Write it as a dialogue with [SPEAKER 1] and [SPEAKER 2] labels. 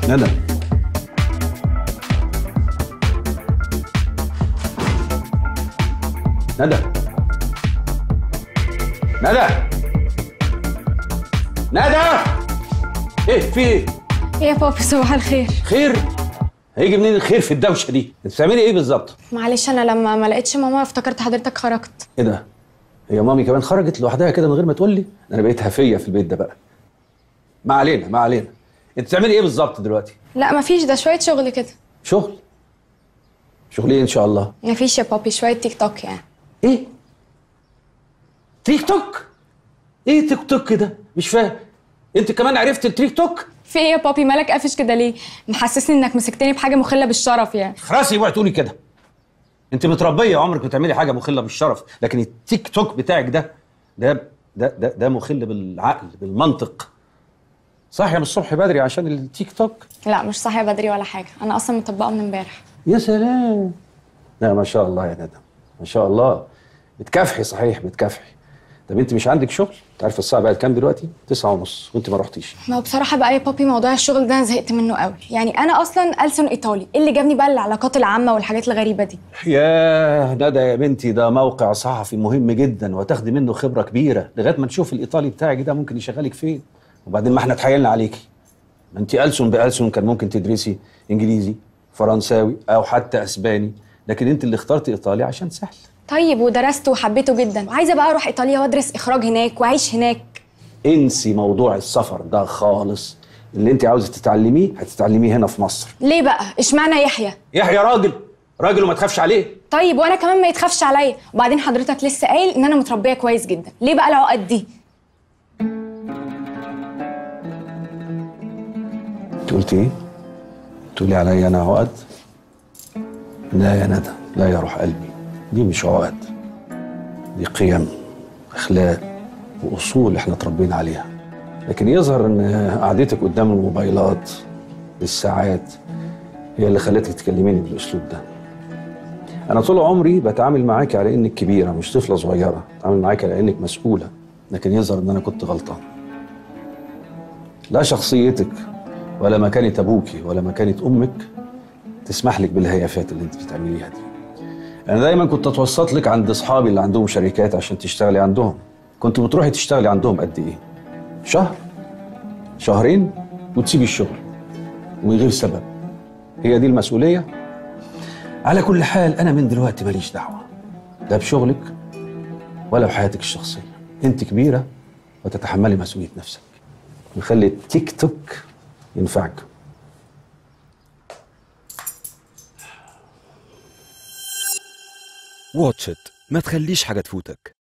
[SPEAKER 1] ندى ندى ندى ندى ايه في ايه
[SPEAKER 2] ايه يا بابي صباح الخير
[SPEAKER 1] خير هيجي منين الخير في الدوشه دي انت بتعملي ايه بالظبط
[SPEAKER 2] معلش انا لما ما لقيتش ماما افتكرت حضرتك خرجت
[SPEAKER 1] ايه ده هي مامي كمان خرجت لوحدها كده من غير ما تقول لي ده انا بقيت هفيه في البيت ده بقى ما علينا ما علينا انت بتعملي ايه بالظبط دلوقتي
[SPEAKER 2] لا مفيش ده شويه شغل كده
[SPEAKER 1] شغل شغل ايه ان شاء الله
[SPEAKER 2] مفيش يا بابي شويه تيك توك يعني
[SPEAKER 1] ايه تيك توك ايه تيك توك ده مش فاهم انت كمان عرفت التيك توك
[SPEAKER 2] في ايه يا بابي مالك قافش كده ليه محسسني انك مسكتني بحاجه مخله بالشرف يعني
[SPEAKER 1] خلاص اوعي تقولي كده انت متربيه عمرك ما تعملي حاجه مخله بالشرف لكن التيك توك بتاعك ده ده ده ده, ده مخل بالعقل بالمنطق صاحيه من الصبح بدري عشان التيك توك
[SPEAKER 2] لا مش صاحيه بدري ولا حاجه انا اصلا مطبقه من امبارح
[SPEAKER 1] يا سلام لا ما شاء الله يا ندى ما شاء الله بتكافحي صحيح بتكافحي طب انت مش عندك شغل؟ انت عارف الساعه بقت كام دلوقتي؟ تسعة ونص وانت ما رحتيش
[SPEAKER 2] ما هو بصراحه بقى يا بابي موضوع الشغل ده انا زهقت منه قوي يعني انا اصلا ألسن ايطالي ايه اللي جابني بقى العلاقات العامه والحاجات الغريبه دي
[SPEAKER 1] يا ندى يا بنتي ده موقع صحفي مهم جدا وتاخدي منه خبره كبيره لغايه ما نشوف الايطالي بتاعك ده ممكن يشغلك فين وبعدين ما احنا اتحايلنا عليكي ما انت ألسن بألسن كان ممكن تدرسي انجليزي فرنساوي او حتى اسباني لكن انت اللي اخترتي ايطالي عشان سهل
[SPEAKER 2] طيب ودرسته وحبيته جدا وعايزه بقى اروح ايطاليا وادرس اخراج هناك واعيش هناك
[SPEAKER 1] انسي موضوع السفر ده خالص اللي انت عاوزه تتعلميه هتتعلميه هنا في مصر
[SPEAKER 2] ليه بقى اشمعنى يحيى
[SPEAKER 1] يحيى راجل راجل وما تخافش عليه
[SPEAKER 2] طيب وانا كمان ما يتخافش عليا وبعدين حضرتك لسه قايل ان انا متربيه كويس جدا ليه بقى العقد دي
[SPEAKER 1] انت قلت ايه تقولي عليا انا عقد لا يا ندى لا يا روح قلبي دي مش عقد دي قيم اخلاق واصول احنا اتربينا عليها لكن يظهر ان قعدتك قدام الموبايلات بالساعات هي اللي خلتك تكلميني بالاسلوب ده انا طول عمري بتعامل معاكي على انك كبيره مش طفله صغيره بتعامل معاكي على انك مسؤوله لكن يظهر ان انا كنت غلطان لا شخصيتك ولا مكانة ابوكي ولا مكانة امك تسمح لك بالهيافات اللي انت بتعمليها دي انا دايما كنت اتوسط لك عند اصحابي اللي عندهم شركات عشان تشتغلي عندهم كنت بتروحي تشتغلي عندهم قد ايه شهر شهرين وتسيبي الشغل ومن غير سبب هي دي المسؤوليه على كل حال انا من دلوقتي ماليش دعوه لا بشغلك ولا بحياتك الشخصيه انت كبيره وتتحملي مسؤوليه نفسك نخلي التيك توك ينفعك
[SPEAKER 3] واتش إت ما تخليش حاجة تفوتك